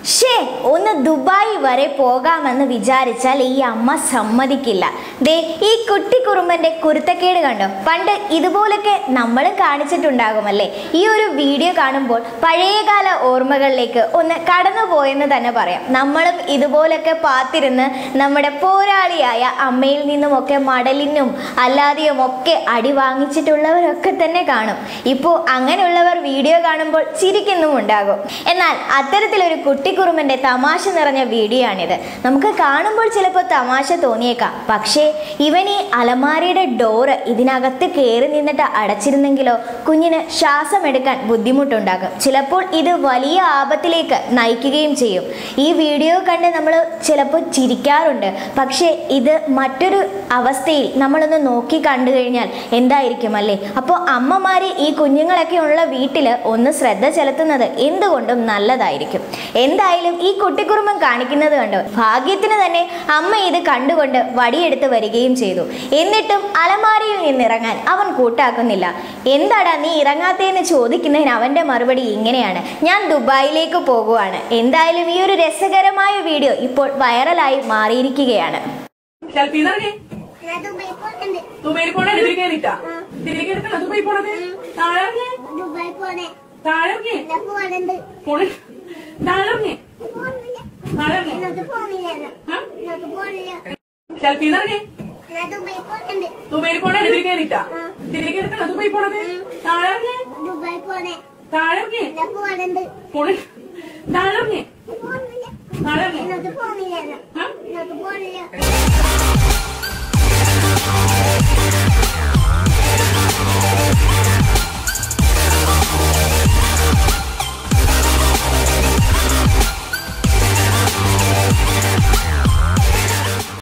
ഷേ ഒന്ന് ദുബായ് വരെ പോകാമെന്ന് വിചാരിച്ചാൽ ഈ അമ്മ സമ്മതിക്കില്ല ദേ ഈ കുട്ടി കുറുമ്പന്റെ കുരുത്തക്കേട് കണ്ടോ പണ്ട് ഇതുപോലൊക്കെ നമ്മളും കാണിച്ചിട്ടുണ്ടാകുമല്ലേ ഈ ഒരു വീഡിയോ കാണുമ്പോൾ പഴയകാല ഓർമ്മകളിലേക്ക് ഒന്ന് കടന്നു പോയെന്ന് തന്നെ പറയാം നമ്മളും ഇതുപോലൊക്കെ പാത്തിരുന്ന് നമ്മുടെ പോരാളിയായ അമ്മയിൽ നിന്നുമൊക്കെ മടലിനും അല്ലാതെയും ഒക്കെ അടി വാങ്ങിച്ചിട്ടുള്ളവരൊക്കെ തന്നെ കാണും ഇപ്പോൾ അങ്ങനെയുള്ളവർ വീഡിയോ കാണുമ്പോൾ ചിരിക്കുന്നും ഉണ്ടാകും എന്നാൽ അത്തരത്തിലൊരു കുട്ടിക്കുറുമ്പന്റെ തമാശ നിറഞ്ഞ വീഡിയോ ആണിത് നമുക്ക് കാണുമ്പോൾ ചിലപ്പോൾ തമാശ തോന്നിയേക്കാം പക്ഷേ ഇവൻ ഈ അലമാരയുടെ ഡോറ് ഇതിനകത്ത് കയറി നിന്നിട്ട് അടച്ചിരുന്നെങ്കിലോ കുഞ്ഞിന് ശ്വാസം എടുക്കാൻ ബുദ്ധിമുട്ടുണ്ടാകും ചിലപ്പോൾ ഇത് വലിയ ആപത്തിലേക്ക് നയിക്കുകയും ചെയ്യും ഈ വീഡിയോ കണ്ട് നമ്മൾ ചിലപ്പോൾ ചിരിക്കാറുണ്ട് പക്ഷേ ഇത് മറ്റൊരു അവസ്ഥയിൽ നമ്മളൊന്ന് നോക്കി കണ്ടു കഴിഞ്ഞാൽ എന്തായിരിക്കും അല്ലേ അപ്പോൾ അമ്മമാര് ഈ കുഞ്ഞുങ്ങളൊക്കെ ഉള്ള വീട്ടിൽ ഒന്ന് ശ്രദ്ധ ചെലുത്തുന്നത് എന്തുകൊണ്ടും നല്ലതായിരിക്കും എന്തായാലും ഈ കുട്ടിക്കുറുമ്പം കാണിക്കുന്നത് കണ്ടു ഭാഗ്യത്തിന് തന്നെ അമ്മ ഇത് കണ്ടുകൊണ്ട് വടിയെടുത്ത് വരികയും ചെയ്തു എന്നിട്ടും അലമാരയിൽ നിന്നിറങ്ങാൻ അവൻ കൂട്ടാക്കുന്നില്ല എന്താടാ നീ ഇറങ്ങാത്തേന്ന് ചോദിക്കുന്നതിന് അവന്റെ മറുപടി ഇങ്ങനെയാണ് ഞാൻ ദുബായിലേക്ക് പോകുവാണ് എന്തായാലും ഈ ഒരു രസകരമായ വീഡിയോ ഇപ്പോൾ വൈറലായി മാറിയിരിക്കുകയാണ് സെൽഫി ഇറങ്ങി ഞാൻ ദുബായി പോകണ്ട് ദുബൈയിൽ പോണേ തിരികെ കയറിട്ടാ തിരികെ കയറിട്ടാ ദുബായി പോണത് താഴെ ഇറങ്ങി ദുബായി പോണേ താഴെ ഇറങ്ങി ഞാൻ പോകണ്ട് പോണേ താഴെ ഇറങ്ങി പോണില്ല താഴെ ഇറങ്ങി ഇന്നത്തെ പോണില്ല ആ? ഇന്നത്തെ പോണില്ല സെൽഫി ഇറങ്ങി ഞാൻ ദുബായി പോകണ്ട് ദുബൈയിൽ പോണേ തിരികെ കയറിട്ടാ തിരികെ കയറിട്ടാ ദുബായി പോണത് താഴെ ഇറങ്ങി ദുബായി പോണേ താഴെ ഇറങ്ങി ഞാൻ പോകണ്ട് പോണേ താഴെ ഇറങ്ങി പോണില്ല താഴെ ഇറങ്ങി ഇന്നത്തെ പോണില്ല ആ? ഇന്നത്തെ പോണില്ല ആ